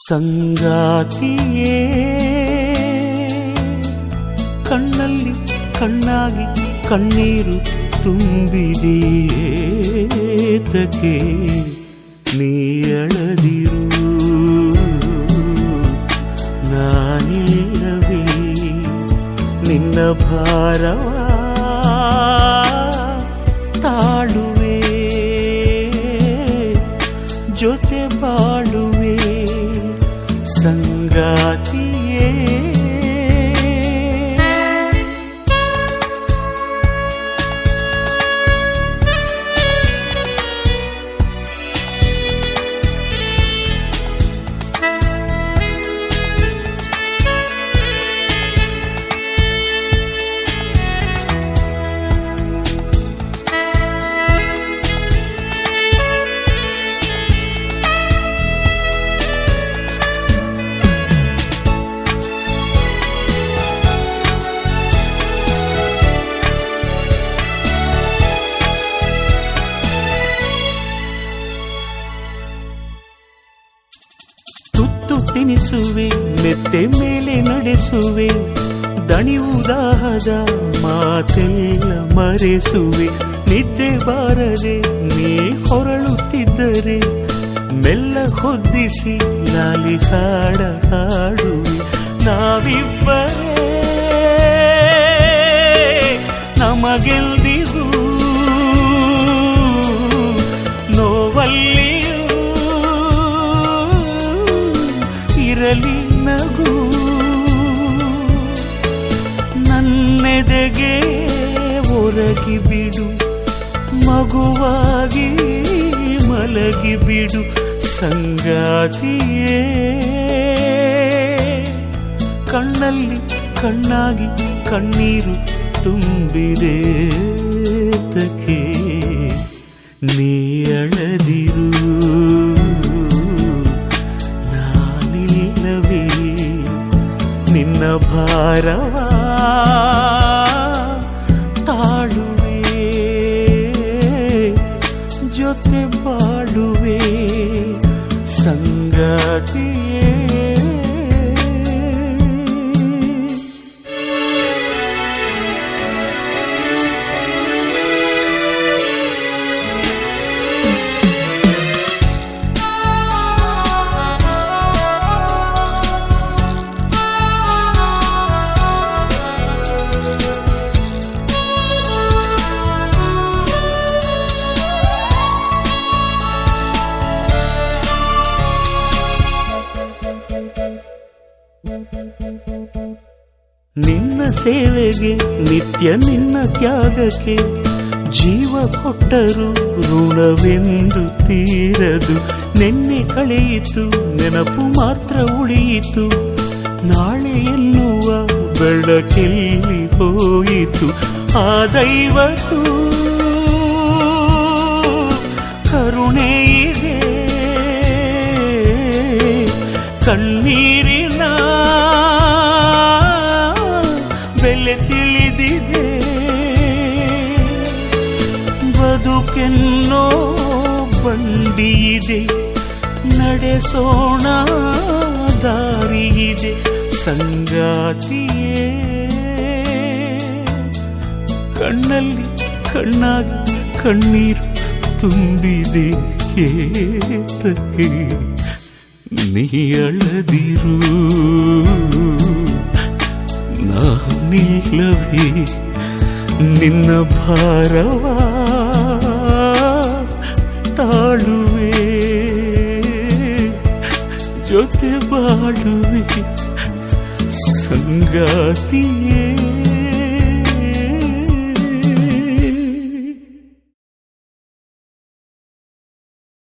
ಸಂಗಾತಿಯೇ ಕಣ್ಣಲ್ಲಿ ಕಣ್ಣಾಗಿ ಕಣ್ಣೀರು ತುಂಬಿದೆಯೇತಕ್ಕೆ ನೀ ಅಳದಿರು ನಾನಿಲ್ಲವೇ ನಿನ್ನ ಭಾರವ ತಾಳುವೆ ಜೊತೆ ಬಾಳುವೆ ಸಂಗಾತಿಯೇ ತುತ್ತು ತಿನಿಸುವೆ ಮೆತ್ತೆ ಮೇಲೆ ನಡೆಸುವೆ ದಣಿವುದಾಹದ ಮಾತೆಲ್ಲ ಮರೆಸುವೆ ನಿದ್ದೆ ಬಾರದೆ ನೀ ಹೊರಳುತ್ತಿದ್ದರೆ ಮೆಲ್ಲ ಹೊದ್ದಿಸಿ ಲಾಲಿ ಹಾಡ ಹಾಡುವೆ ನಾವಿಬ್ಬರೇ ನಮಗೆಲ್ದಿಗೂ ನೋವಲ್ಲಿಯೂ ಇರಲಿ ನಗು ನನ್ನೆದೆಗೆ ಒರಗಿ ಬಿಡು ಮಗುವಾಗಿ ಮಲಗಿ ಬಿಡು ಸಂಗಾತಿಯೇ ಕಣ್ಣಲ್ಲಿ ಕಣ್ಣಾಗಿ ಕಣ್ಣೀರು ತುಂಬಿದೆ ತಕೆ ನೀ ಅಳದಿರು ನಾನಿಲ್ಲವೇ ನಿನ್ನ ಭಾರವ ತಾಳುವೆ ಜೊತೆ ಬಾಳುವೆ ಸಂಗಾತಿಯೇ ನಿನ್ನ ಸೇವೆಗೆ ನಿತ್ಯ ನಿನ್ನ ತ್ಯಾಗಕ್ಕೆ ಜೀವ ಕೊಟ್ಟರು ಋಣವೆಂದು ತೀರದು ನೆನ್ನೆ ಕಳೆಯಿತು ನೆನಪು ಮಾತ್ರ ಉಳಿಯಿತು ನಾಳೆ ಎನ್ನುವ ಬೆಳಕೆಲ್ಲಿ ಹೋಯಿತು ಆ ದೈವಕ್ಕೂ ಕರುಣೆ ಇದೆ ಕಣ್ಣೀರಿನ ಬೆಲೆ ತಿಳಿದಿದೆ ಬದುಕೆನ್ನೋ ಬಂಡಿಯಿದೆ ನಡೆಸೋಣ ದಾರಿಯಿದೆ ಸಂಗಾತಿಯೇ ಕಣ್ಣಲ್ಲಿ ಕಣ್ಣಾಗಿ ಕಣ್ಣೀರು ತುಂಬಿದೆ ಏತಕ್ಕೆ ನೀ ಅಳದಿರು ನಾನಿಲ್ಲವೇ ನಿನ್ನ ಭಾರವ ತಾಳುವೆ ಜೊತೆ ಬಾಳುವೆ ಸಂಗಾತಿಯೇ